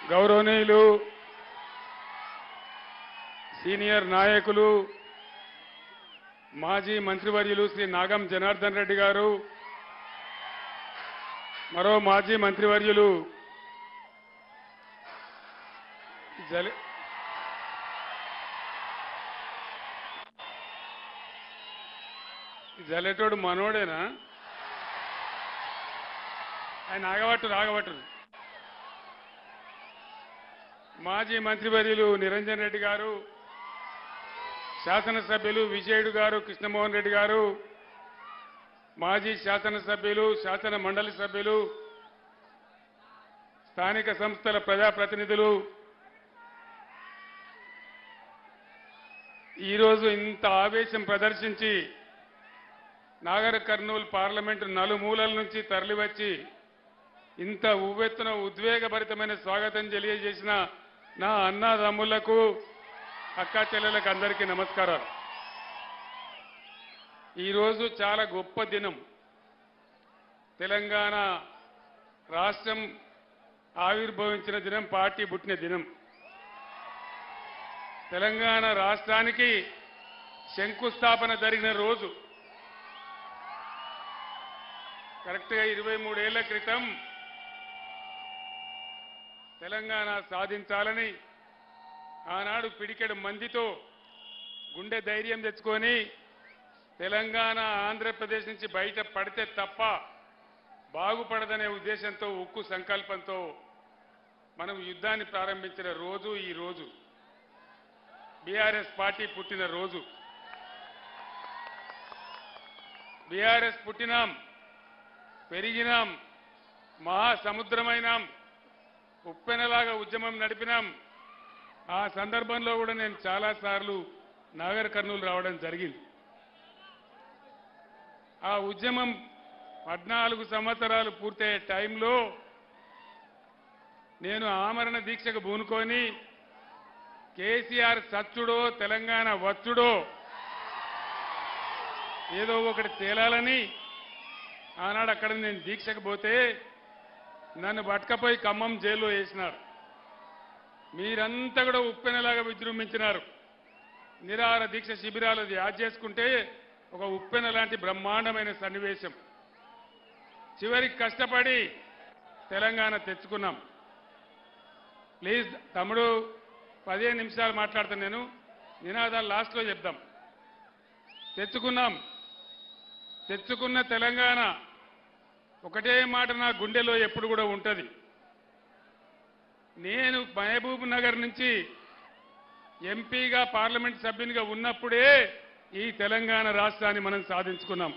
గౌరవనీయులు సీనియర్ నాయకులు మాజీ మంత్రివర్యులు శ్రీ నాగం జనార్దన్ రెడ్డి గారు మరో మాజీ మంత్రివర్యులు జల జల్లెటోడు మనోడేనా ఆయన ఆగబట్టు రాగబట్టు మాజీ మంత్రివర్యులు నిరంజన్ రెడ్డి గారు శాసనసభ్యులు విజయుడు గారు కృష్ణమోహన్ రెడ్డి గారు మాజీ శాసనసభ్యులు శాసన మండలి సభ్యులు స్థానిక సంస్థల ప్రజాప్రతినిధులు ఈరోజు ఇంత ఆవేశం ప్రదర్శించి నాగర్ కర్నూలు పార్లమెంటు నలుమూలల నుంచి తరలివచ్చి ఇంత ఉవ్వెత్తున ఉద్వేగభరితమైన స్వాగతం తెలియజేసిన నా అన్నదమ్ములకు అక్కా చెల్లెలకు అందరికీ నమస్కారాలు ఈరోజు చాలా గొప్ప దినం తెలంగాణ రాష్ట్రం ఆవిర్భవించిన దినం పార్టీ పుట్టిన దినం తెలంగాణ రాష్ట్రానికి శంకుస్థాపన జరిగిన రోజు కరెక్ట్గా ఇరవై మూడేళ్ల క్రితం తెలంగాణ సాధించాలని ఆనాడు పిడికెడు మందితో గుండె ధైర్యం తెచ్చుకొని తెలంగాణ ఆంధ్రప్రదేశ్ నుంచి బయట పడితే తప్ప బాగుపడదనే ఉద్దేశంతో ఉక్కు సంకల్పంతో మనం యుద్ధాన్ని ప్రారంభించిన రోజు ఈ రోజు బీఆర్ఎస్ పార్టీ పుట్టిన రోజు బీఆర్ఎస్ పుట్టినాం పెరిగినాం మహాసముద్రమైనాం ఉప్పెనలాగా ఉద్యమం నడిపినాం ఆ సందర్భంలో కూడా నేను చాలాసార్లు నాగర్ కర్నూలు రావడం జరిగింది ఆ ఉద్యమం పద్నాలుగు సంవత్సరాలు పూర్తయ్యే టైంలో నేను ఆమరణ దీక్షకు పూనుకొని కేసీఆర్ సచ్చుడో తెలంగాణ వచ్చుడో ఏదో ఒకటి తేలాలని ఆనాడు అక్కడ నేను దీక్షకు పోతే నన్ను పట్టుకపోయి ఖమ్మం జైల్లో వేసినారు మీరంతా కూడా ఉప్పెనలాగా విజృంభించినారు నిరాహార దీక్ష శిబిరాలు యాద్ చేసుకుంటే ఒక ఉప్పెన లాంటి బ్రహ్మాండమైన సన్నివేశం చివరికి కష్టపడి తెలంగాణ తెచ్చుకున్నాం ప్లీజ్ తమ్ముడు పదిహేను నిమిషాలు మాట్లాడతాను నేను నినాదాలు లాస్ట్లో చెప్దాం తెచ్చుకున్నాం తెచ్చుకున్న తెలంగాణ ఒకటే మాట నా గుండెలో ఎప్పుడు కూడా ఉంటుంది నేను మహబూబ్ నగర్ నుంచి ఎంపీగా పార్లమెంట్ సభ్యునిగా ఉన్నప్పుడే ఈ తెలంగాణ రాష్ట్రాన్ని మనం సాధించుకున్నాం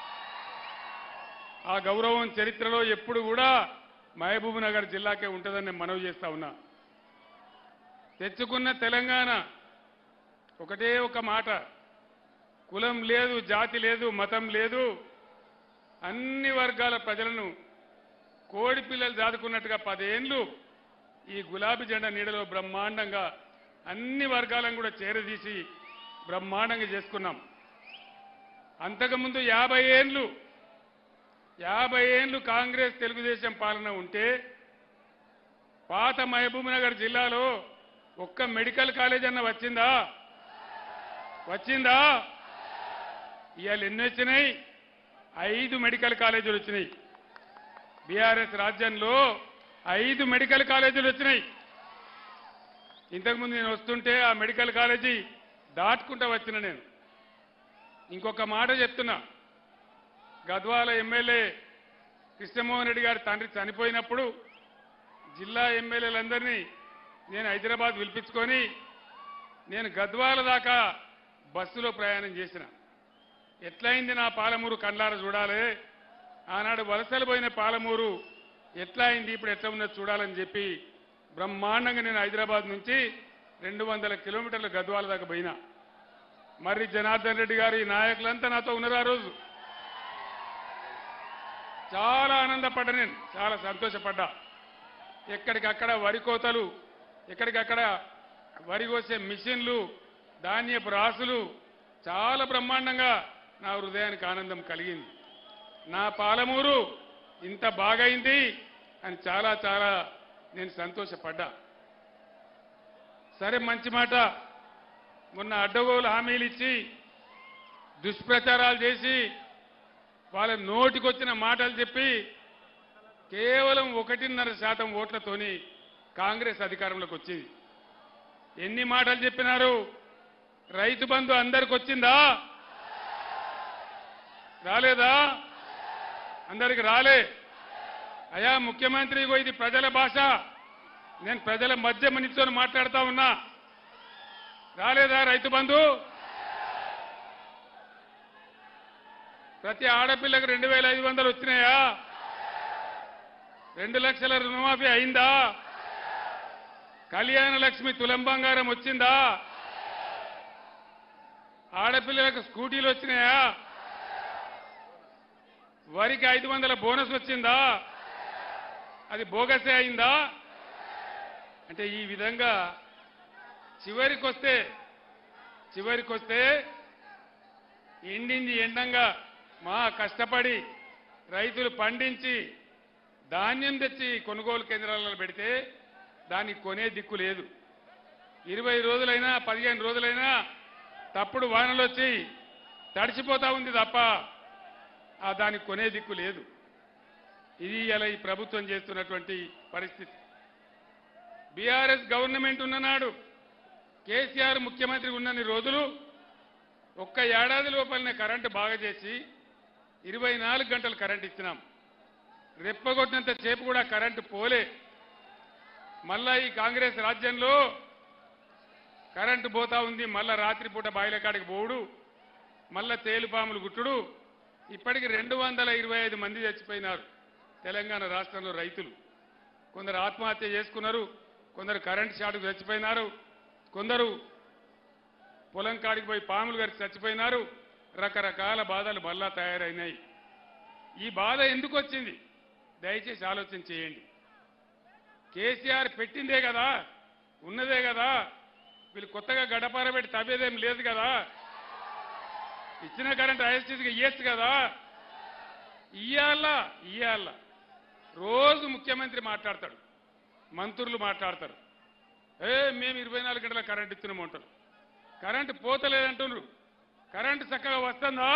ఆ గౌరవం చరిత్రలో ఎప్పుడు కూడా మహబూబ్ నగర్ జిల్లాకే ఉంటుందని నేను మనవి చేస్తా ఉన్నా తెచ్చుకున్న తెలంగాణ ఒకటే ఒక మాట కులం లేదు జాతి లేదు మతం లేదు అన్ని వర్గాల ప్రజలను కోడి పిల్లలు దాదుకున్నట్టుగా పదేండ్లు ఈ గులాబీ జెండా నీడలో బ్రహ్మాండంగా అన్ని వర్గాలను కూడా చేరదీసి బ్రహ్మాండంగా చేసుకున్నాం అంతకుముందు యాభై ఏండ్లు యాభై ఏండ్లు కాంగ్రెస్ తెలుగుదేశం పాలన ఉంటే పాత మహబూబ్నగర్ జిల్లాలో ఒక్క మెడికల్ కాలేజ్ అన్న వచ్చిందా వచ్చిందా ఇవాళ ఎన్ని వచ్చినాయి ఐదు మెడికల్ కాలేజీలు వచ్చినాయి బీఆర్ఎస్ రాజ్యంలో ఐదు మెడికల్ కాలేజీలు వచ్చినాయి ఇంతకుముందు నేను వస్తుంటే ఆ మెడికల్ కాలేజీ దాటుకుంటా వచ్చిన నేను ఇంకొక మాట చెప్తున్నా గద్వాల ఎమ్మెల్యే కృష్ణమోహన్ రెడ్డి గారి తండ్రి చనిపోయినప్పుడు జిల్లా ఎమ్మెల్యేలందరినీ నేను హైదరాబాద్ పిలిపించుకొని నేను గద్వాల దాకా బస్సులో ప్రయాణం చేసిన ఎట్లయింది నా పాలమూరు కండ్లార చూడాలి ఆనాడు వలసలు పోయిన పాలమూరు ఎట్లా అయింది ఇప్పుడు ఎట్లా ఉన్నది చూడాలని చెప్పి బ్రహ్మాండంగా నేను హైదరాబాద్ నుంచి రెండు వందల కిలోమీటర్ల గద్వాల దాకా పోయినా మరి జనార్దన్ రెడ్డి గారు ఈ నాయకులంతా నాతో ఉన్నారు ఆ రోజు చాలా ఆనందపడ్డా నేను చాలా సంతోషపడ్డా ఎక్కడికక్కడ వరి కోతలు ఎక్కడికక్కడ వరి కోసే మిషన్లు ధాన్యపు రాసులు చాలా బ్రహ్మాండంగా నా హృదయానికి ఆనందం కలిగింది నా పాలమూరు ఇంత బాగైంది అని చాలా చాలా నేను సంతోషపడ్డా సరే మంచి మాట మొన్న అడ్డగోలు హామీలు ఇచ్చి దుష్ప్రచారాలు చేసి వాళ్ళ నోటికొచ్చిన మాటలు చెప్పి కేవలం ఒకటిన్నర శాతం ఓట్లతోని కాంగ్రెస్ అధికారంలోకి వచ్చింది ఎన్ని మాటలు చెప్పినారు రైతు బంధు అందరికి వచ్చిందా రాలేదా అందరికి రాలే అయా ముఖ్యమంత్రి ఇగో ఇది ప్రజల భాష నేను ప్రజల మధ్య నిల్చొని మాట్లాడుతా ఉన్నా రాలేదా రైతు బంధు ప్రతి ఆడపిల్లకు రెండు వేల ఐదు వందలు వచ్చినాయా రెండు లక్షల రుణమాఫీ అయిందా కళ్యాణ లక్ష్మి తులం బంగారం వచ్చిందా ఆడపిల్లలకు స్కూటీలు వచ్చినాయా వరికి ఐదు వందల బోనస్ వచ్చిందా అది బోగసే అయిందా అంటే ఈ విధంగా చివరికొస్తే చివరికొస్తే ఎండింది ఎండంగా మా కష్టపడి రైతులు పండించి ధాన్యం తెచ్చి కొనుగోలు కేంద్రాలలో పెడితే దానికి కొనే దిక్కు లేదు ఇరవై రోజులైనా పదిహేను రోజులైనా తప్పుడు వానలు వచ్చి తడిచిపోతా ఉంది తప్ప ఆ దానికి కొనే దిక్కు లేదు ఇది ఇలా ఈ ప్రభుత్వం చేస్తున్నటువంటి పరిస్థితి బీఆర్ఎస్ గవర్నమెంట్ ఉన్ననాడు కేసీఆర్ ముఖ్యమంత్రి ఉన్నన్ని రోజులు ఒక్క ఏడాది లోపలనే కరెంటు బాగా చేసి ఇరవై నాలుగు గంటలు కరెంట్ ఇచ్చినాం రెప్పగొట్టినంత సేపు కూడా కరెంటు పోలే మళ్ళా ఈ కాంగ్రెస్ రాజ్యంలో కరెంటు పోతా ఉంది మళ్ళా రాత్రిపూట బాయిల కాడికి పోవుడు మళ్ళా తేలుపాములు గుట్టుడు ఇప్పటికి రెండు వందల ఇరవై ఐదు మంది చచ్చిపోయినారు తెలంగాణ రాష్ట్రంలో రైతులు కొందరు ఆత్మహత్య చేసుకున్నారు కొందరు కరెంట్ షాటుకు చచ్చిపోయినారు కొందరు పొలం కాడికి పోయి పాములు గారికి చచ్చిపోయినారు రకరకాల బాధలు మళ్ళా తయారైనాయి ఈ బాధ ఎందుకు వచ్చింది దయచేసి ఆలోచన చేయండి కేసీఆర్ పెట్టిందే కదా ఉన్నదే కదా వీళ్ళు కొత్తగా గడపార పెట్టి తవ్వేదేం లేదు కదా ఇచ్చిన కరెంట్ ఐఎస్టీసీకి ఇయ్యచ్చు కదా ఇయ్యాల ఇయ్యాల రోజు ముఖ్యమంత్రి మాట్లాడతాడు మంత్రులు మాట్లాడతారు ఏ మేము ఇరవై నాలుగు గంటల కరెంట్ ఇస్తున్నాము అంటారు కరెంటు పోతలేదంటున్నారు కరెంటు చక్కగా వస్తుందా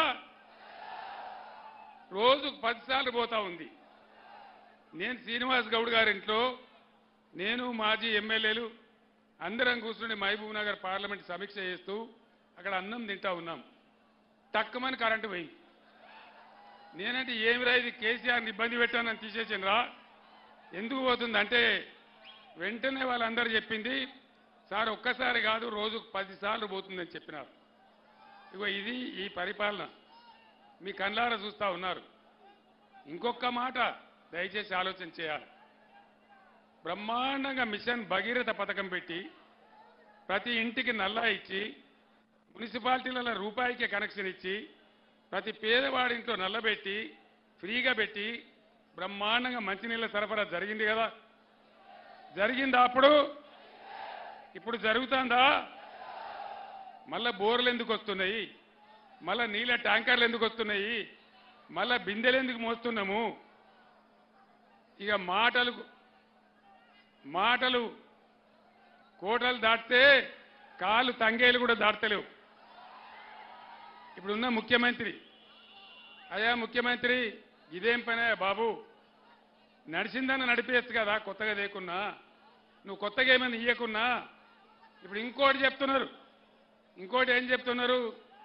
రోజుకు పదిసార్లు పోతా ఉంది నేను శ్రీనివాస్ గౌడ్ గారి ఇంట్లో నేను మాజీ ఎమ్మెల్యేలు అందరం కూర్చుని మహబూబ్ నగర్ పార్లమెంట్ సమీక్ష చేస్తూ అక్కడ అన్నం తింటా ఉన్నాం తక్కువని కరెంటు పోయింది నేనంటే ఏమిరా ఇది కేసీఆర్ని ఇబ్బంది పెట్టానని తీసేసినరా ఎందుకు పోతుంది అంటే వెంటనే వాళ్ళందరూ చెప్పింది సార్ ఒక్కసారి కాదు రోజుకు పదిసార్లు పోతుందని చెప్పినారు ఇగో ఇది ఈ పరిపాలన మీ కళ్ళారా చూస్తా ఉన్నారు ఇంకొక మాట దయచేసి ఆలోచన చేయాలి బ్రహ్మాండంగా మిషన్ భగీరథ పథకం పెట్టి ప్రతి ఇంటికి నల్లా ఇచ్చి మున్సిపాలిటీలలో రూపాయికి కనెక్షన్ ఇచ్చి ప్రతి పేదవాడి ఇంట్లో నల్లబెట్టి ఫ్రీగా పెట్టి బ్రహ్మాండంగా మంచినీళ్ళ సరఫరా జరిగింది కదా జరిగిందా అప్పుడు ఇప్పుడు జరుగుతుందా మళ్ళా బోర్లు ఎందుకు వస్తున్నాయి మళ్ళా నీళ్ళ ట్యాంకర్లు ఎందుకు వస్తున్నాయి మళ్ళా బిందెలు ఎందుకు మోస్తున్నాము ఇక మాటలు మాటలు కోటలు దాటితే కాళ్ళు తంగేలు కూడా దాటలేవు ఇప్పుడున్న ముఖ్యమంత్రి అయ్యా ముఖ్యమంత్రి ఇదేం పనే బాబు నడిచిందని నడిపేయచ్చు కదా కొత్తగా లేకున్నా నువ్వు కొత్తగా ఏమైనా ఇయ్యకున్నా ఇప్పుడు ఇంకోటి చెప్తున్నారు ఇంకోటి ఏం చెప్తున్నారు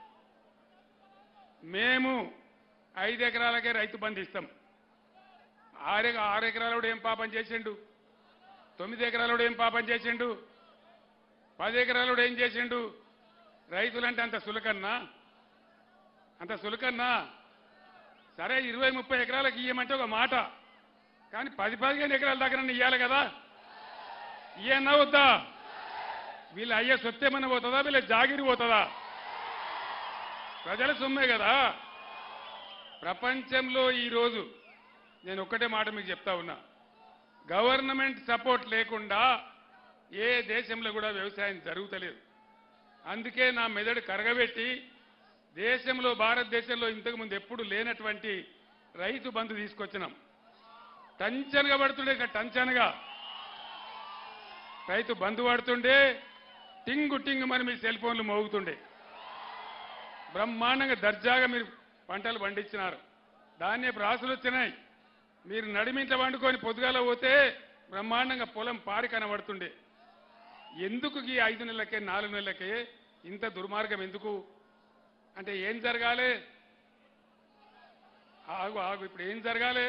మేము ఐదు ఎకరాలకే రైతు బంధు ఇస్తాం ఆరు ఆరు ఎకరాలు ఏం పాపం చేసిండు తొమ్మిది ఎకరాలు ఏం పాపం చేసిండు పది ఎకరాలు ఏం చేసిండు రైతులంటే అంత సులకన్నా అంత సులకన్నా సరే ఇరవై ముప్పై ఎకరాలకు ఇయ్యమంటే ఒక మాట కానీ పది పదిహేను ఎకరాల దగ్గర ఇయ్యాలి కదా ఇయ్యన్నా వద్దా వీళ్ళ అయ్యే సొత్తేమన్నా పోతుందా వీళ్ళ జాగిరి పోతుందా ప్రజల సొమ్మే కదా ప్రపంచంలో ఈరోజు నేను ఒక్కటే మాట మీకు చెప్తా ఉన్నా గవర్నమెంట్ సపోర్ట్ లేకుండా ఏ దేశంలో కూడా వ్యవసాయం జరుగుతలేదు అందుకే నా మెదడు కరగబెట్టి దేశంలో భారతదేశంలో ఇంతకుముందు ఎప్పుడు లేనటువంటి రైతు బంధు తీసుకొచ్చినాం టంచనగా పడుతుండే ఇక టంచనగా రైతు బంధు పడుతుండే టింగు టింగు మరి మీ సెల్ ఫోన్లు మోగుతుండే బ్రహ్మాండంగా దర్జాగా మీరు పంటలు పండించినారు ధాన్యపు రాసులు వచ్చినాయి మీరు నడిమింట వండుకొని పొద్దుగాల పోతే బ్రహ్మాండంగా పొలం పారి కనబడుతుండే ఎందుకు ఈ ఐదు నెలలకే నాలుగు నెలలకే ఇంత దుర్మార్గం ఎందుకు అంటే ఏం జరగాలి ఆగు ఆగు ఇప్పుడు ఏం జరగాలి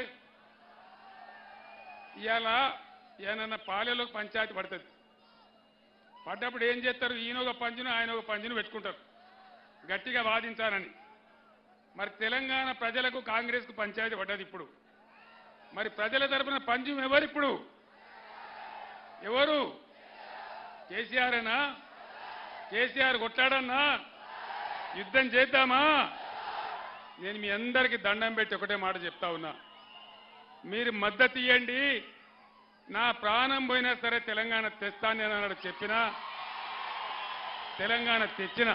ఇవాళ ఏమన్నా పాలెలోకి పంచాయతీ పడుతుంది పడ్డప్పుడు ఏం చేస్తారు ఈయన ఒక పంచును ఆయన ఒక పంచును పెట్టుకుంటారు గట్టిగా వాదించాలని మరి తెలంగాణ ప్రజలకు కాంగ్రెస్కు పంచాయతీ పడ్డది ఇప్పుడు మరి ప్రజల తరపున పంచం ఎవరు ఇప్పుడు ఎవరు కేసీఆర్నా కేసీఆర్ కొట్లాడన్నా యుద్ధం చేద్దామా నేను మీ అందరికీ దండం పెట్టి ఒకటే మాట చెప్తా ఉన్నా మీరు మద్దతు ఇవ్వండి నా ప్రాణం పోయినా సరే తెలంగాణ తెస్తాను నేను అన్నాడు చెప్పినా తెలంగాణ తెచ్చిన